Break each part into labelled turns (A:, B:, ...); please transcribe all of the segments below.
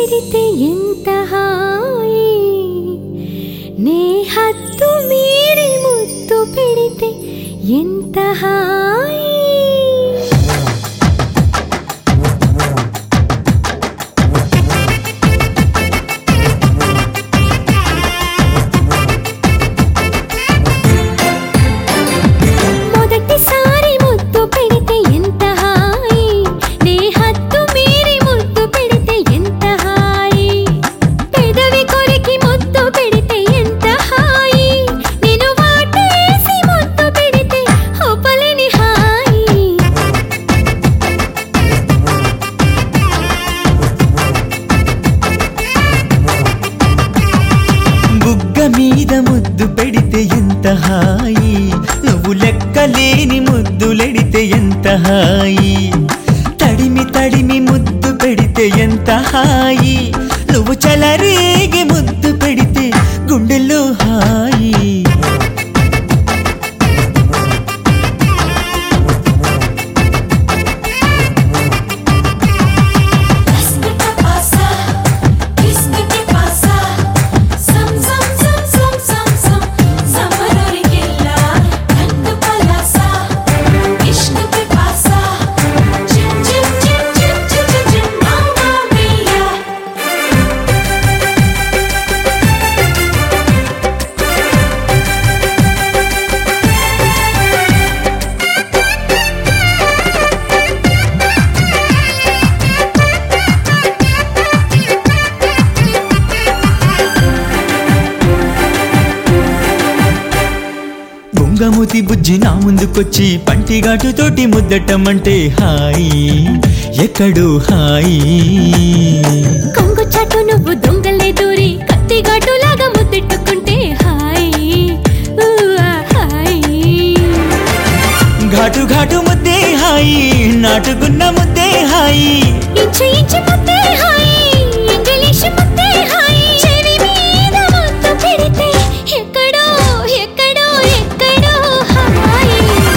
A: పెడితే ఎంత హాయి నే హద్దు మీరి ముద్దు పెడితే ఎంత హాయి మొదటిసారి ముద్దు పెడితే ఎంత హాయి నే హద్దు మీరి ముద్దు పెడితే ఎంత హాయి పెదవి కొరికి ముద్దు పెడితే ఎంత హాయి నేను వాటేసి ముద్దు పెడితే ఒప్పలేని హాయి
B: బుగ్గ మీద ముద్దు పెడితే ఎంత హాయి నువ్వు లెక్కలేని ముద్దులెడితే ఎంత హాయి తడిమి తడిమి ముద్దు పెడితే ఎంత హాయి నువ్వు చలరేగి ముద్దు పెడితే గుండెల్లో హాయి
C: ¿Qué te pasa? ¿Qué te pasa? Sam sam sam sam sam sam Samarorikella Kandu palasa Ishq ke pasa Jim jim jim jim jim jim jim Mamma mia
B: బొంగమూతి బుజ్జి నా ముందుకొచ్చి పంటిగాటుతోటి ముద్దటమంటే హాయి ఎక్కడు హాయి
A: కొంగు చాటు నువ్వు దొంగలే దూరి కత్తిగాటులాగా ముద్దెట్టుకుంటే హాయి ఊ ఆ హాయి
B: ఘాటు ఘాటు ముద్దే హాయి నాటుకున్న ముద్దే హాయి
A: ఇంచు ఇంచు ముద్దే హాయి ఇంగ్లీష్ ముద్దే హాయి చెవి మీద ముద్దు పెడితే ఎక్కడో ఎక్కడో ఎక్కడో హాయి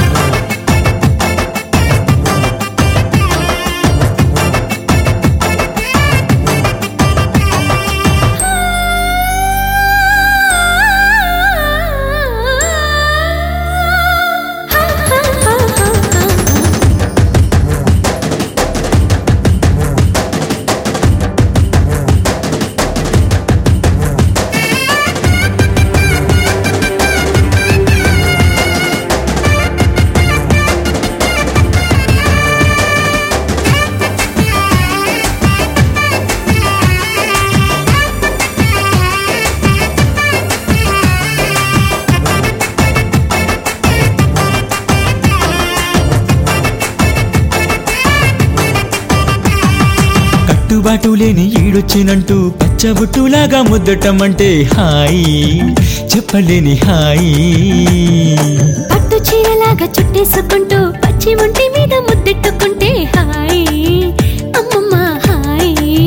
B: కట్టుబాటు లేని ఈడొచ్చినంటూ పచ్చబుట్టులాగా ముద్దటమంటే హాయి చెప్పలేని హాయి
A: పట్టు చీరలాగా చుట్టేసుకుంటూ పచ్చి ఒంటి మీద ముద్దెట్టుకుంటే హాయి అమ్మమ్మ హాయి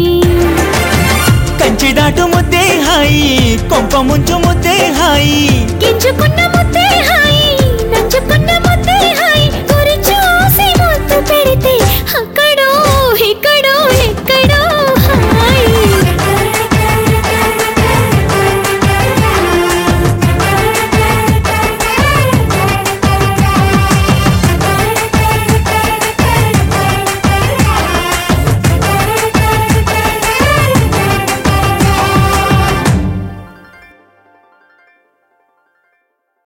B: కంచి దాటు ముద్దే హాయి కొంప ముంచు ముద్దే హాయి
A: గింజుకున్న ముద్ద